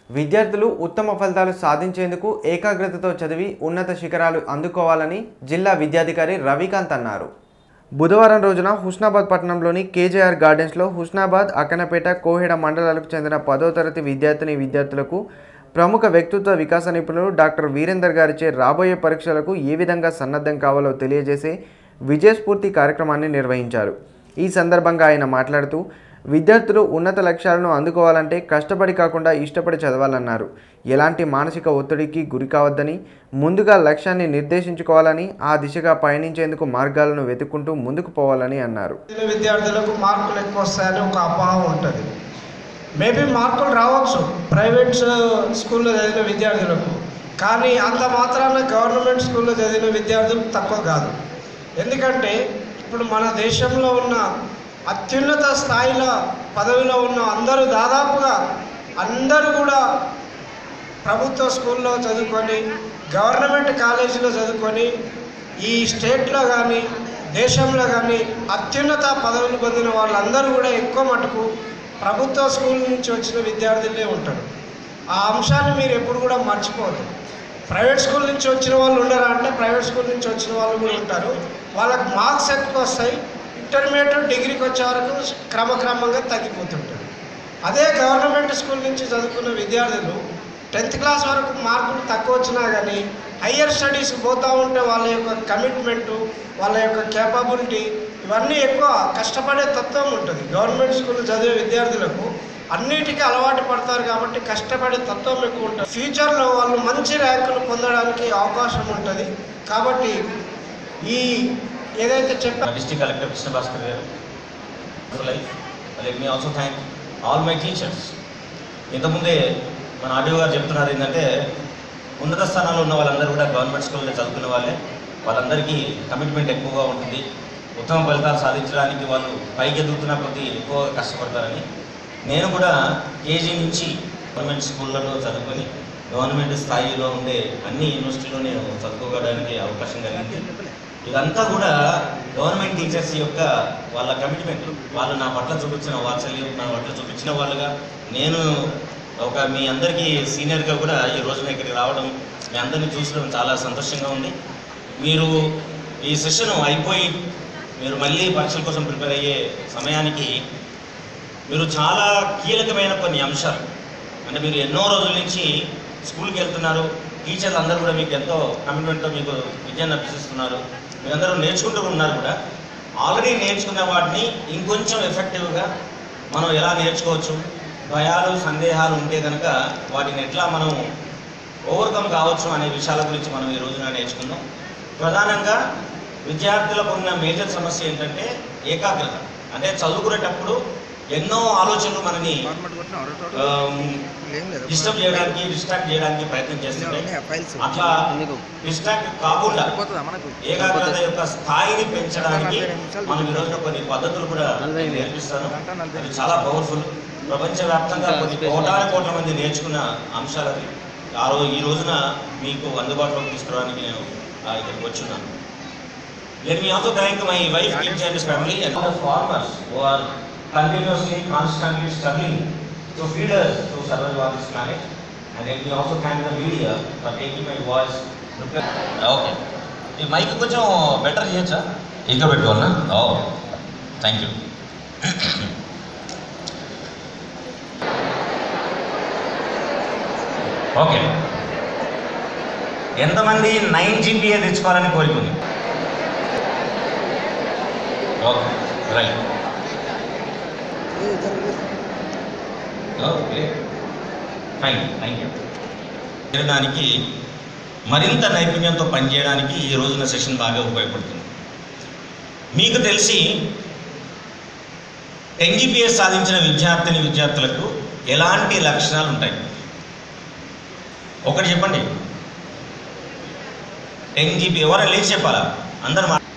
విద్యార్థులు ఉత్తమ ఫలితాలు సాధించేందుకు ఏకాగ్రతతో చదివి ఉన్నత శిఖరాలు అందుకోవాలని జిల్లా విద్యాధికారి రవికాంత్ అన్నారు బుధవారం రోజున హుస్నాబాద్ పట్టణంలోని కేజేఆర్ గార్డెన్స్లో హుస్నాబాద్ అక్కనపేట కోహెడ మండలాలకు చెందిన పదో తరగతి విద్యార్థిని విద్యార్థులకు ప్రముఖ వ్యక్తిత్వ వికాస నిపుణులు డాక్టర్ వీరేందర్ గారిచే రాబోయే పరీక్షలకు ఏ విధంగా సన్నద్ధం కావాలో తెలియజేసే విజయస్ఫూర్తి కార్యక్రమాన్ని నిర్వహించారు ఈ సందర్భంగా ఆయన మాట్లాడుతూ విద్యార్థులు ఉన్నత లక్ష్యాలను అందుకోవాలంటే కష్టపడి కాకుండా ఇష్టపడి చదవాలన్నారు ఎలాంటి మానసిక ఒత్తిడికి గురి కావద్దని ముందుగా లక్ష్యాన్ని నిర్దేశించుకోవాలని ఆ దిశగా పయనించేందుకు మార్గాలను వెతుక్కుంటూ ముందుకు పోవాలని అన్నారు చదివిన విద్యార్థులకు మార్కులు ఎక్కువ వస్తాయని ఒక అపోహ ఉంటుంది మేబీ మార్కులు రావచ్చు ప్రైవేట్ స్కూల్లో చదివిన విద్యార్థులకు కానీ అంత మాత్రాన గవర్నమెంట్ స్కూల్లో చదివిన విద్యార్థులు తక్కువ కాదు ఎందుకంటే ఇప్పుడు మన దేశంలో ఉన్న అత్యున్నత స్థాయిలో పదవిలో ఉన్న అందరూ దాదాపుగా అందరూ కూడా ప్రభుత్వ స్కూల్లో చదువుకొని గవర్నమెంట్ కాలేజీలో చదువుకొని ఈ స్టేట్లో కానీ దేశంలో కానీ అత్యున్నత పదవులు పొందిన వాళ్ళందరూ కూడా ఎక్కువ మటుకు ప్రభుత్వ స్కూల్ నుంచి వచ్చిన విద్యార్థులే ఉంటారు ఆ అంశాన్ని మీరు ఎప్పుడు కూడా మర్చిపోవద్దు ప్రైవేట్ స్కూల్ నుంచి వచ్చిన వాళ్ళు ఉండరా అంటే ప్రైవేట్ స్కూల్ నుంచి వచ్చిన వాళ్ళు కూడా ఉంటారు వాళ్ళకి మార్క్స్ ఎక్కువ వస్తాయి ఇంటర్మీడియట్ డిగ్రీకి వచ్చే వరకు క్రమక్రమంగా తగ్గిపోతుంటారు అదే గవర్నమెంట్ స్కూల్ నుంచి చదువుకున్న విద్యార్థులు టెన్త్ క్లాస్ వరకు మార్కులు తక్కువ వచ్చినా కానీ హయ్యర్ స్టడీస్ పోతూ ఉంటే వాళ్ళ యొక్క కమిట్మెంటు వాళ్ళ యొక్క కేపబిలిటీ ఇవన్నీ ఎక్కువ కష్టపడే తత్వం ఉంటుంది గవర్నమెంట్ స్కూల్ చదివే విద్యార్థులకు అన్నిటికీ అలవాటు పడతారు కాబట్టి కష్టపడే తత్వం ఎక్కువ ఉంటుంది ఫ్యూచర్లో వాళ్ళు మంచి ర్యాంకులు పొందడానికి అవకాశం ఉంటుంది కాబట్టి ఈ ఏదైతే చెప్పా డిస్ట్రిక్ట్ కలెక్టర్ కృష్ణ భాస్కర్ గారు life let me also thank all my teachers ఇంతకుముందే మన ఆడియో గారు చెప్తున్నారు ఏంటంటే ఉన్నత స్థానాల్లో ఉన్న వాళ్ళందరూ కూడా గవర్నమెంట్ స్కూల్లో చదువుకున్న వాళ్ళే వాళ్ళందరికీ కమిట్మెంట్ ఎక్కువగా ఉంటుంది ఉత్తమ ఫలితాలు సాధించడానికి వాళ్ళు పైకి ఎదుగుతున్న కొద్దీ ఎక్కువగా కష్టపడతారని నేను కూడా కేజీ నుంచి గవర్నమెంట్ స్కూళ్ళలో చదువుకొని గవర్నమెంట్ స్థాయిలో ఉండే అన్ని యూనివర్సిటీలో నేను చదువుకోవడానికి అవకాశం కలిగింది ఇదంతా కూడా గవర్నమెంట్ టీచర్స్ యొక్క వాళ్ళ కమిట్మెంట్ వాళ్ళు నా పట్ల చూపించిన వాత్సల్యం నా పట్ల చూపించిన వాళ్ళుగా నేను ఒక మీ అందరికీ సీనియర్గా కూడా ఈ రోజున ఇక్కడికి రావడం మీ అందరినీ చూసడం చాలా సంతోషంగా ఉంది మీరు ఈ సెషన్ అయిపోయి మీరు మళ్ళీ పరీక్షల కోసం ప్రిపేర్ అయ్యే సమయానికి మీరు చాలా కీలకమైన కొన్ని అంశాలు అంటే మీరు ఎన్నో రోజుల నుంచి స్కూల్కి వెళ్తున్నారు టీచర్లు అందరూ కూడా మీకు ఎంతో కమిట్మెంట్తో మీకు విద్యను అభ్యసిస్తున్నారు మీరందరూ నేర్చుకుంటూ ఉన్నారు కూడా ఆల్రెడీ నేర్చుకున్న వాటిని ఇంకొంచెం ఎఫెక్టివ్గా మనం ఎలా నేర్చుకోవచ్చు భయాలు సందేహాలు ఉంటే కనుక వాటిని ఎట్లా మనం ఓవర్కమ్ కావచ్చు అనే విషయాల గురించి మనం ఈ రోజున నేర్చుకుందాం ప్రధానంగా విద్యార్థులకు ఉన్న మేజర్ సమస్య ఏంటంటే ఏకాగ్రత అంటే చదువుకునేటప్పుడు ఎన్నో ఆలోచనలు మనని డిస్టర్బ్ చేయడానికి డిస్ట్రాక్ట్ చేయడానికి ప్రయత్నం చేస్తుంటాయి అట్లా డిస్ట్రాక్ట్ కాకుండా ఏకాగ్రత యొక్క స్థాయిని పెంచడానికి మనం ఈ రోజున కొన్ని పద్ధతులు కూడా నేను నేర్పిస్తాను అది చాలా పవర్ఫుల్ ప్రపంచవ్యాప్తంగా కొన్ని కోటాను కోట్ల మంది నేర్చుకున్న అంశాలు అవి ఆ రోజు ఈ రోజున మీకు అందుబాటులోకి తీసుకురావడానికి నేను ఆ, ఇక్కడికి వచ్చున్నాను Let me also thank my wife, kids and his family and all the farmers who are continuously, constantly struggling to feed us to survive on this planet. And let me also thank the media for taking my voice. Okay ఈ mike కొంచెం better చేయొచ్చా ఇంకా పెట్టుకోవాలనా ఓ thank you okay ఎంతమంది nine GPA తెచ్చుకోవాలని కోరుకుంది okay right okay fine thank you చేయడానికి మరింత నైపుణ్యంతో పనిచేయడానికి ఈ రోజున సెషన్ బాగా ఉపయోగపడుతుంది మీకు తెలిసి ఎన్జిపిఎస్ సాధించిన విద్యార్థిని విద్యార్థులకు ఎలాంటి లక్షణాలు ఉంటాయి ఒకటి చెప్పండి ఎన్జిపి ఎవరైనా లేచి చెప్పాలా అందరు మా